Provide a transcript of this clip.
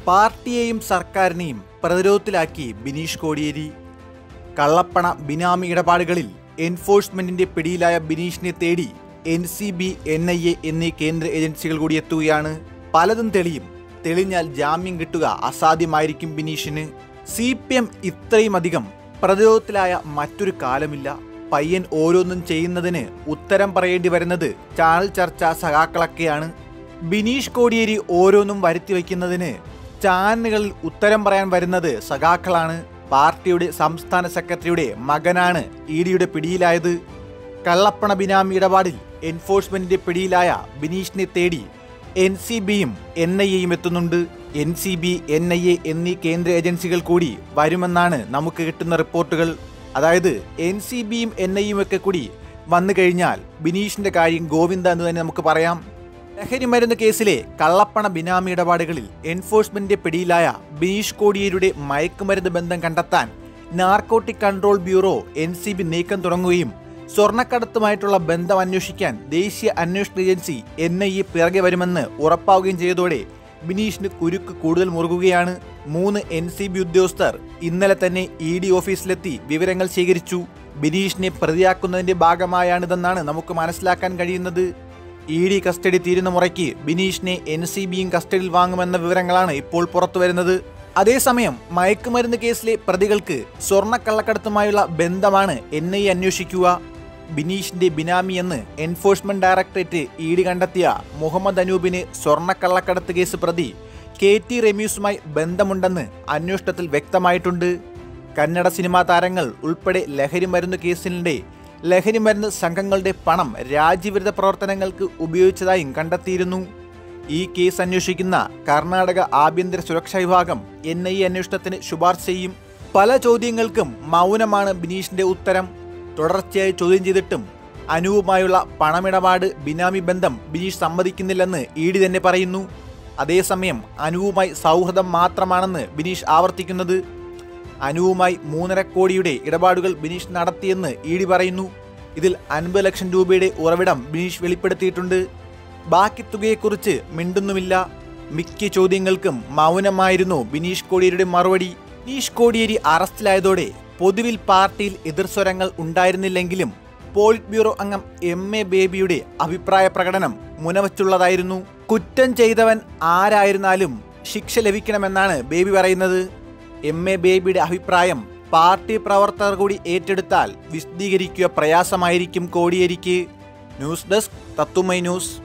പാർട്ടിയെയും സർക്കാരിനെയും പ്രതിരോധത്തിലാക്കി ബിനീഷ് കോടിയേരി കള്ളപ്പണ ബിനാമി ഇടപാടുകളിൽ എൻഫോഴ്സ്മെന്റിന്റെ പിടിയിലായ ബിനീഷിനെ തേടി N C B N I A എന്നീ കേന്ദ്ര ഏജൻസികൾ കൂടി എത്തുകയാണ് പലതും തെളിയും തെളിഞ്ഞാൽ ജാമ്യം കിട്ടുക അസാധ്യമായിരിക്കും ബിനീഷിന് സി പി എം ഇത്രയും അധികം പ്രതിരോധത്തിലായ മറ്റൊരു കാലമില്ല പയ്യൻ ഓരോന്നും ചെയ്യുന്നതിന് ഉത്തരം പറയേണ്ടി വരുന്നത് ചാനൽ ചർച്ച സഖാക്കളൊക്കെയാണ് ബിനീഷ് കോടിയേരി ഓരോന്നും വരുത്തി വയ്ക്കുന്നതിന് ചാനലുകളിൽ ഉത്തരം പറയാൻ വരുന്നത് സഖാക്കളാണ് പാർട്ടിയുടെ സംസ്ഥാന സെക്രട്ടറിയുടെ മകനാണ് ഇ ഡിയുടെ പിടിയിലായത് കള്ളപ്പണ ബിനാമി ഇടപാടിൽ എൻഫോഴ്സ്മെന്റിന്റെ പിടിയിലായ ബിനീഷിനെ തേടി എൻ സി ബിയും എൻ ഐ എയും എത്തുന്നുണ്ട് N C B N I A എന്നീ കേന്ദ്ര ഏജൻസികൾ കൂടി വരുമെന്നാണ് നമുക്ക് കിട്ടുന്ന റിപ്പോർട്ടുകൾ അതായത് എൻ സി ബിയും എൻ ഐയും ഒക്കെ കൂടി വന്നു കഴിഞ്ഞാൽ ബിനീഷിന്റെ കാര്യം ഗോവിന്ദ എന്ന് തന്നെ നമുക്ക് പറയാം ലഹരി മരുന്ന് കേസിലെ കള്ളപ്പണ ബിനാമി ഇടപാടുകളിൽ എൻഫോഴ്സ്മെന്റിന്റെ പിടിയിലായ ബിനീഷ് കോടിയേരിയുടെ മയക്കുമരുന്ന് ബന്ധം കണ്ടെത്താൻ narcotic control bureau N C B നീക്കം തുടങ്ങുകയും സ്വർണ്ണക്കടത്തുമായിട്ടുള്ള ബന്ധം അന്വേഷിക്കാൻ ദേശീയ അന്വേഷണ ഏജൻസി എൻ ഐ എ പിറകെ വരുമെന്ന് ഉറപ്പാവുകയും ചെയ്തതോടെ ബിനീഷിന് കുരുക്ക് കൂടുതൽ മുറുകുകയാണ് മൂന്ന് എൻ സി ബി ഉദ്യോഗസ്ഥർ ഇന്നലെ തന്നെ ഇ ഡി ഓഫീസിലെത്തി വിവരങ്ങൾ ശേഖരിച്ചു ബിനീഷിനെ പ്രതിയാക്കുന്നതിന്റെ ഭാഗമായാണിതെന്നാണ് നമുക്ക് മനസ്സിലാക്കാൻ കഴിയുന്നത് ഇ ഡി കസ്റ്റഡി തീരുന്ന മുറയ്ക്ക് ബിനീഷിനെ എൻ സി ബിയും കസ്റ്റഡിയിൽ വാങ്ങുമെന്ന വിവരങ്ങളാണ് ഇപ്പോൾ പുറത്തു വരുന്നത് അതേസമയം മയക്കുമരുന്ന് കേസിലെ പ്രതികൾക്ക് സ്വർണ്ണക്കള്ളക്കടത്തുമായുള്ള ബന്ധമാണ് എൻ ഐ അന്വേഷിക്കുക ബിനീഷിന്റെ ബിനാമി എന്ന് എൻഫോഴ്സ്മെന്റ് ഡയറക്ടറേറ്റ് ഇ ഡി കണ്ടെത്തിയ മുഹമ്മദ് അനൂപിന് സ്വർണ്ണക്കള്ളക്കടത്ത് കേസ് പ്രതി കെ ടി റെമ്യൂസുമായി ബന്ധമുണ്ടെന്ന് അന്വേഷണത്തിൽ വ്യക്തമായിട്ടുണ്ട് കന്നഡ സിനിമാ താരങ്ങൾ ഉൾപ്പെടെ ലഹരി മരുന്ന് കേസിനിടെ ലഹരി മരുന്ന് സംഘങ്ങളുടെ പണം രാജ്യവിരുദ്ധ പ്രവർത്തനങ്ങൾക്ക് ഉപയോഗിച്ചതായും കണ്ടെത്തിയിരുന്നു ഈ കേസ് അന്വേഷിക്കുന്ന കർണാടക ആഭ്യന്തര സുരക്ഷാ വിഭാഗം എൻ ഐ എ അന്വേഷണത്തിന് ശുപാർശ ചെയ്യും പല ചോദ്യങ്ങൾക്കും മൗനമാണ് ബിനീഷിന്റെ ഉത്തരം തുടർച്ചയായി ചോദ്യം ചെയ്തിട്ടും അനുവുമായുള്ള പണമിടപാട് ബിനാമി ബന്ധം ബിനീഷ് സമ്മതിക്കുന്നില്ലെന്ന് ഇ ഡി തന്നെ പറയുന്നു അതേസമയം അനുവുമായി സൗഹൃദം മാത്രമാണെന്ന് ബിനീഷ് ആവർത്തിക്കുന്നത് അനുവുമായി മൂന്നര കോടിയുടെ ഇടപാടുകൾ ബിനീഷ് നടത്തിയെന്ന് ഇ ഡി പറയുന്നു ഇതിൽ അൻപത് ലക്ഷം രൂപയുടെ ഉറവിടം ബിനീഷ് വെളിപ്പെടുത്തിയിട്ടുണ്ട് ബാക്കി തുകയെക്കുറിച്ച് മിണ്ടുന്നുമില്ല മിക്ക ചോദ്യങ്ങൾക്കും മൗനമായിരുന്നു ബിനീഷ് കോടിയേരിയുടെ മറുപടി ബിനീഷ് കോടിയേരി അറസ്റ്റിലായതോടെ പൊതുവിൽ പാർട്ടിയിൽ എതിർസ്വരങ്ങൾ ഉണ്ടായിരുന്നില്ലെങ്കിലും പോളിറ്റ് ബ്യൂറോ അംഗം എം എ ബേബിയുടെ അഭിപ്രായ പ്രകടനം മുനവച്ചുള്ളതായിരുന്നു കുറ്റം ചെയ്തവൻ ആരായിരുന്നാലും ശിക്ഷ ലഭിക്കണമെന്നാണ് ബേബി പറയുന്നത് എം എ ബേബിയുടെ അഭിപ്രായം പാർട്ടി പ്രവർത്തകർ കൂടി ഏറ്റെടുത്താൽ വിശദീകരിക്കുക പ്രയാസമായിരിക്കും കോടിയേരിക്ക് ന്യൂസ് ഡെസ്ക് തത്തുമൈ ന്യൂസ്